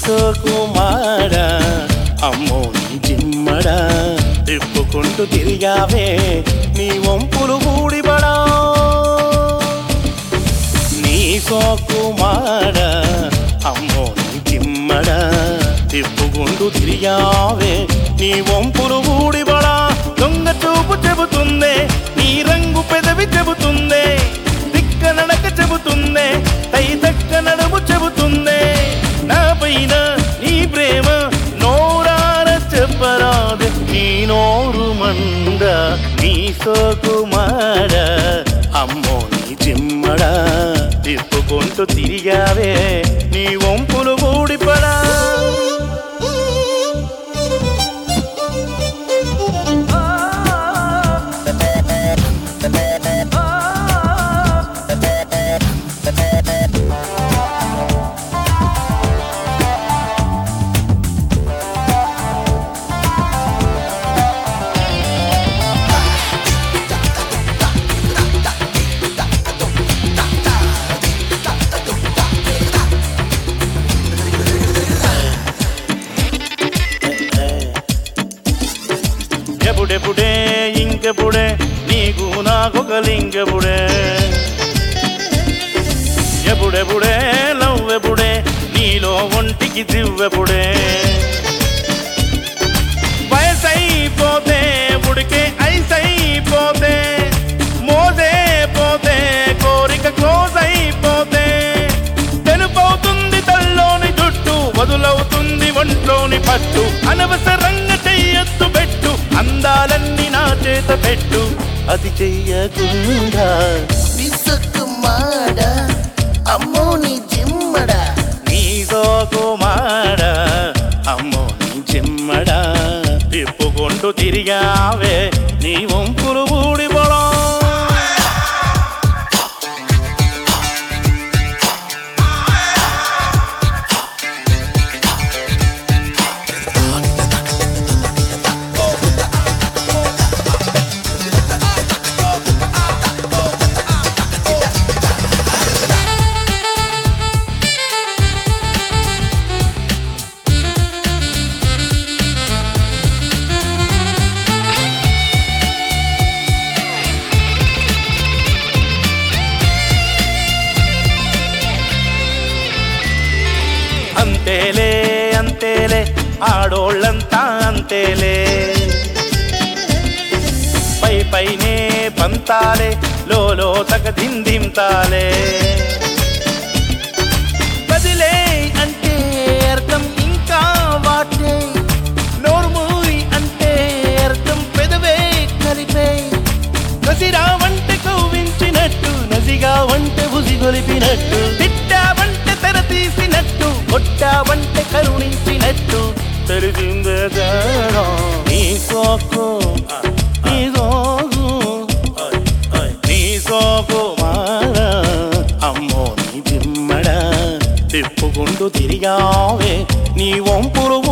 సోకుమాడ అమ్మో నీ జిమ్మడ తిప్పుకుంటూ తిరిగావే నీ వంపులు బూడిబడా నీ సోకుమాడ అమ్మో నీ జిమ్మడ తిప్పుకుంటూ తిరిగావే నీ వంపులు బూడిబడా దొంగ చూపు చెబుతుందే నీ రంగు పెదవి చెబుతుందే దిక్క నడక చెబుతుందే తై దక్క నడుము చెబుతుందే నా పైన నీ ప్రేమ నోరార చెప్పరాదు నీ నోరు మంద నీ సోకుమాడ అమ్మో నీ జిమ్మడ తిప్పుకుంటూ తిరిగావే నీ వంపులు ఊడిపడా ఎప్పుడెప్పుడే ఇంకెప్పుడే నీకు నాకొక లింకెప్పుడే ఎప్పుడెప్పుడే లవ్వెప్పుడే నీలో ఒంటికి దివ్వెప్పుడే వయసైపోతే ఉడికే ఐసైపోతే మోసే పోతే కోరిక క్లోజ్ అయిపోతే తెలుపవుతుంది తల్లోని జుట్టు వదులవుతుంది ఒంట్లోని పట్టు అనవసరంగా చెయ్యొద్దు పెట్టు అందాలన్నీ నా చేత పెట్టు అది చెయ్యకుండా విసుకుమాడ అమ్మో నీ జిమ్మడ నీ సోకుమాడ అమ్మో నీ చిమ్మడ తిప్పుకుంటూ తిరిగావే నీ వంపులు ఊడిపోవడం అంతేలే అంతేలే ఆడోళ్ళంతా అంతేలే పై పైనే పంతాలే లోలో తగ దిందింతాలే బదిలే అంటే అర్థం ఇంకా వాటే నోర్మూరి అంటే అర్థం పెదవే కలిపే నసిరా వంట కవ్వించినట్టు నసిగా వంట బుసి గొలిపినట్టు తిట్టా వంట తెర తీసినట్టు కొట్టా వంట కరుణించినట్టు తెలిసిందే తేడా. నీ సోకు నీ సోకు నీ సోకు మార అమ్మో నీ జిమ్మడ తిప్పుకుంటూ తిరిగావే నీ వంపులు